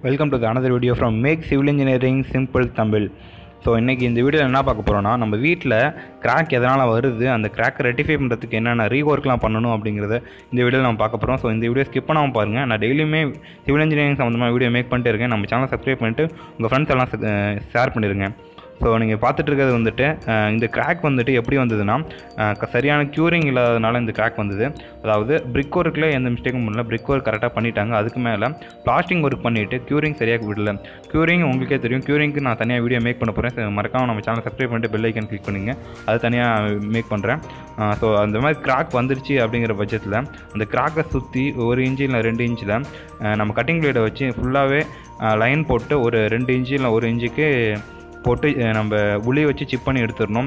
welcome to another video from make civil engineering simple Tamil so இன்றைக்கி இந்த வீடியோவில் என்ன பார்க்க போகிறோன்னா நம்ம வீட்டில் கிராக் எதனால் வருது அந்த கிராக்கை ரெட்டிஃபை பண்ணுறதுக்கு என்னென்ன ரீஒர்க்லாம் பண்ணணும் அப்படிங்கிறத இந்த வீடியோவில் நம்ம பார்க்க போகிறோம் ஸோ இந்த வீடியோ ஸ்கிப் பண்ணாமல் பாருங்கள் நான் டெய்லியுமே சிவில் இன்ஜினியரிங் சம்மந்தமாக வீடியோ மேக் பண்ணிட்டு இருக்கேன் நம்ம சேனல் சப்ஸ்கிரைப் பண்ணிட்டு உங்கள் ஃப்ரெண்ட்ஸ் எல்லாம் ஷேர் பண்ணிடுங்க ஸோ நீங்கள் பார்த்துட்டு இருக்கிறது வந்துட்டு அஹ், இந்த கிராக் வந்துட்டு எப்படி வந்ததுன்னா அஹ், க- சரியான க்யூரிங் இல்லாதனால இந்த கிராக் வந்தது அதாவது பிரிக் ஒர்க்கில் எந்த மிஸ்டேக்கும் பண்ணல பிரிக் ஒர்க் கரெக்டாக பண்ணிட்டாங்க அதுக்கு மேலே பிளாஸ்டிங் ஒர்க் பண்ணிவிட்டு க்யூரிங் சரியாக விடல க்யூரிங் உங்களுக்கே தெரியும் க்யூரிங்க்கு நான் தனியாக வீடியோ மேக் பண்ண போகிறேன் மறக்காம நம்ம சேனல் சப்ஸ்கிரைப் பண்ணிட்டு பெல் ஐக்கன் கிளிக் பண்ணுங்க அது தனியாக மேக் பண்ணுறேன் ஸோ அந்த மாதிரி கிராக் வந்துருச்சு அப்படிங்கிற பட்சத்தில் அந்த கிராக்கை சுற்றி ஒரு இன்ச்சு இல்லை ரெண்டு இன்ச்சில் நம்ம கட்டிங் பிளேடை வச்சு ஃபுல்லாகவே லைன் போட்டு ஒரு ரெண்டு இன்ச்சு இல்லை ஒரு இன்ச்சுக்கு போட்டு அஹ், நம்ம உளி வச்சு சிப் பண்ணி எடுத்துடணும்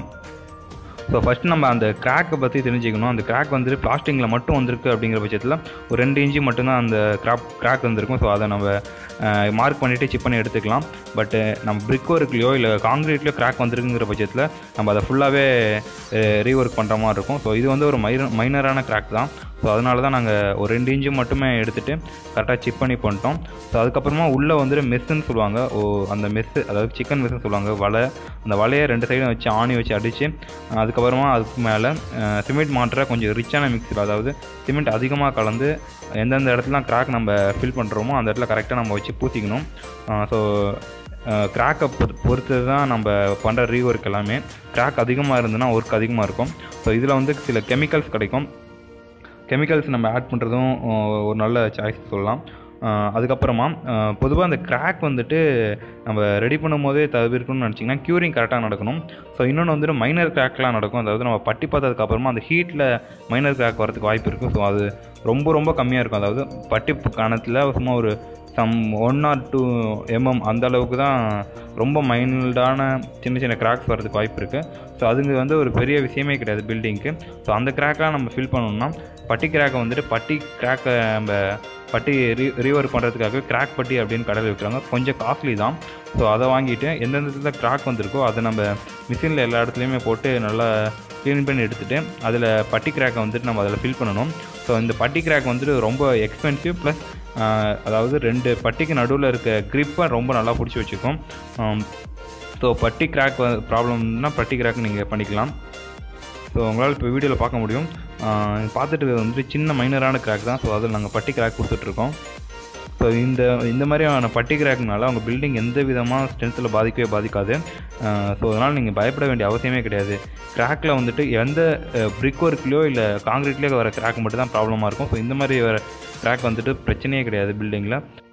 ஸோ ஃபஸ்ட்டு நம்ம அந்த கிராக்கை பற்றி தெரிஞ்சுக்கணும் அந்த கிராக் வந்துட்டு பிளாஸ்டிங்கில் மட்டும் வந்திருக்கு அப்படிங்கிற பட்சத்தில் ஒரு ரெண்டு இன்ச்சு மட்டும்தான் அந்த கிராப் கிராக் வந்திருக்கும் ஸோ அதை நம்ம மார்க் பண்ணிவிட்டு சிப் பண்ணி எடுத்துக்கலாம் பட்டு நம்ம பிரிக் ஒர்க்லையோ இல்லை காங்கிரீட்லையோ கிராக் வந்திருக்குங்கிற பட்சத்தில் நம்ம அதை ஃபுல்லாகவே ரீஒர்க் பண்ணுற மாதிரி இருக்கும் ஸோ இது வந்து ஒரு மைனர் மைனரான கிராக் தான் ஸோ அதனால தான் நாங்கள் ஒரு ரெண்டு இன்ச்சு மட்டுமே எடுத்துகிட்டு கரெக்டாக சிப் பண்ணி பண்ணிட்டோம் ஸோ அதுக்கப்புறமா உள்ளே வந்துட்டு மெஸ்ஸுன்னு சொல்லுவாங்க ஓ அந்த மெஸ்ஸு அதாவது சிக்கன் மெஸ்ஸுன்னு சொல்லுவாங்க வலை அந்த வலையை ரெண்டு சைடும் வச்சு ஆணி வச்சு அடித்து அதுக்கப்புறமா அதுக்கு மேலே சிமெண்ட் மாற்ற கொஞ்சம் ரிச்சான மிக்ஸில் அதாவது சிமெண்ட் அதிகமாக கலந்து எந்தெந்த இடத்துலாம் கிராக் நம்ம ஃபில் பண்ணுறோமோ அந்த இடத்துல கரெக்டாக நம்ம வச்சு பூசிக்கணும் ஸோ கிராக்கை பொறுத்து தான் நம்ம பண்ணுற ரீஒர்க் எல்லாமே கிராக் அதிகமாக இருந்ததுன்னா ஒர்க் அதிகமாக இருக்கும் ஸோ இதில் வந்து சில கெமிக்கல்ஸ் கிடைக்கும் கெமிக்கல்ஸ் நம்ம ஆட் பண்ணுறதும் ஒரு நல்ல சாய்ஸ் சொல்லலாம் அஹ் அதுக்கப்புறமா பொதுவாக அந்த கிராக் வந்துட்டு நம்ம ரெடி பண்ணும் போதே தவிர்க்கணும்னு நினச்சிங்கன்னா க்யூரிங் கரெக்டாக நடக்கணும் ஸோ இன்னொன்று வந்துட்டு மைனர் கிராக்லாம் நடக்கும் அதாவது நம்ம பட்டி பார்த்ததுக்கப்புறமா அந்த ஹீட்டில் மைனர் கிராக் வரதுக்கு வாய்ப்பு இருக்குது ஸோ அது ரொம்ப ரொம்ப கம்மியாக இருக்கும் அதாவது பட்டி கணத்தில் சும்மா ஒரு some one or two mm அந்த அளவுக்கு தான் ரொம்ப மைல்டான சின்ன சின்ன கிராக்ஸ் வரதுக்கு வாய்ப்பு இருக்குது ஸோ அதுங்க வந்து ஒரு பெரிய விஷயமே கிடையாது பில்டிங்க்கு ஸோ அந்த கிராக்லாம் நம்ம ஃபில் பண்ணணும்னா பட்டி கிராக்கை வந்துட்டு பட்டி கிராக்கை நம்ம பட்டி ரீ ரீஒர்க் பண்ணுறதுக்காக கிராக் பட்டி அப்படின்னு கடையில் விற்கிறாங்க கொஞ்சம் காஸ்ட்லி தான் ஸோ அதை வாங்கிட்டு எந்தெந்த இடத்துல கிராக் வந்திருக்கோ அதை நம்ம மிஷினில் எல்லா இடத்துலையுமே போட்டு நல்லா க்ளீன் பண்ணி எடுத்துகிட்டு அதில் பட்டி கிராக்கை வந்துட்டு நம்ம அதில் ஃபில் பண்ணணும் ஸோ இந்த பட்டி கிராக் வந்துட்டு ரொம்ப எக்ஸ்பென்சிவ் ப்ளஸ் அதாவது ரெண்டு பட்டிக்கு நடுவில் இருக்க க்ரிப்பை ரொம்ப நல்லா பிடிச்சி வச்சுக்கும் ஸோ பட்டி கிராக் ப்ராப்ளம்னா பட்டி கிராக் நீங்கள் பண்ணிக்கலாம் ஸோ உங்களால் இப்போ வீடியோவில் பார்க்க முடியும் ஆஹ் பார்த்துட்டு இருக்கிறது வந்துட்டு சின்ன மைனரான கிராக் தான் ஸோ அதில் நாங்கள் பட்டி கிராக் கொடுத்துட்ருக்கோம் ஸோ இந்த இந்த மாதிரியான பட்டி கிராக்னால உங்கள் பில்டிங் எந்த விதமான ஸ்ட்ரென்த்தில் பாதிக்கவே பாதிக்காது ஸோ அதனால் நீங்கள் பயப்பட வேண்டிய அவசியமே கிடையாது கிராக்கில் வந்துட்டு எந்த பிரிக் ஒர்க்லையோ இல்லை காங்கிரீட்லேயோ வர கிராக் மட்டும் தான் ப்ராப்ளமாக இருக்கும் ஸோ இந்த மாதிரி வர கிராக் வந்துட்டு பிரச்சனையே கிடையாது பில்டிங்கில்